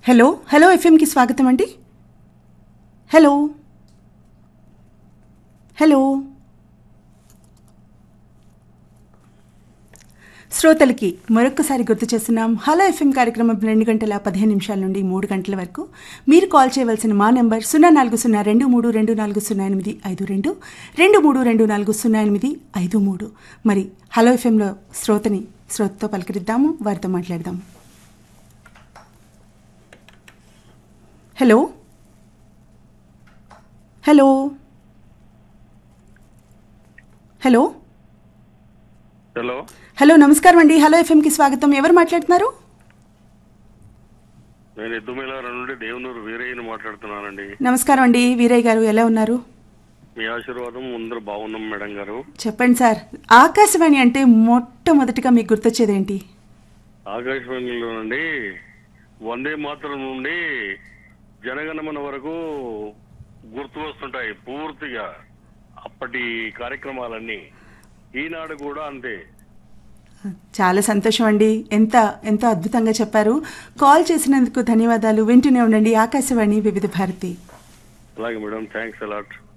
hello hello ఎఫ్ఎంకి స్వాగతం అండి hello hello శ్రోతలకి మరొక్కసారి గుర్తు చేస్తున్నాం హలో ఎఫ్ఎం కార్యక్రమం రెండు గంటల పదిహేను నిమిషాల నుండి మూడు గంటల వరకు మీరు కాల్ చేయవలసిన మా నెంబర్ సున్నా నాలుగు సున్నా రెండు మూడు రెండు నాలుగు సున్నా ఎనిమిది ఐదు రెండు రెండు మూడు రెండు నాలుగు సున్నా ఎనిమిది ఐదు మూడు మరి హలో ఎఫ్ఎంలో శ్రోతని శ్రోతతో పలకరిద్దాము వారితో మాట్లాడదాం hello hello hello hello hello నమస్కారం అండి హలో ఎఫ్ఎంకి స్వాగతం ఎవరు మాట్లాడుతున్నారు నేను ఎద్దుమేలార నుండి దేవనూరు వీరయ్యని మాట్లాడుతున్నానండి నమస్కారం అండి వీరయ్య గారు ఎలా ఉన్నారు మీ ఆశీర్వాదం అందరూ బాగున్నాం మేడం గారు చెప్పండి సార్ ఆకాశవాణి అంటే మొట్టమొదటిగా మీకు గుర్తొచ్చేది ఏంటి ఆకాశవాణిలో నుండి వందే మాత్రం నుండి జనగణమన వరకు గుర్తు వస్తుంటాయి పూర్తిగా అప్పటి కార్యక్రమాలన్నీ ఈనాడు కూడా అంతే చాలా సంతోషం అండి ఎంత ఎంతో అద్భుతంగా చెప్పారు కాల్ చేసినందుకు ధన్యవాదాలు వింటూనే ఉండండి ఆకాశవాణి వివిధ భారతి అలాగే మేడం థ్యాంక్స్ అలాట్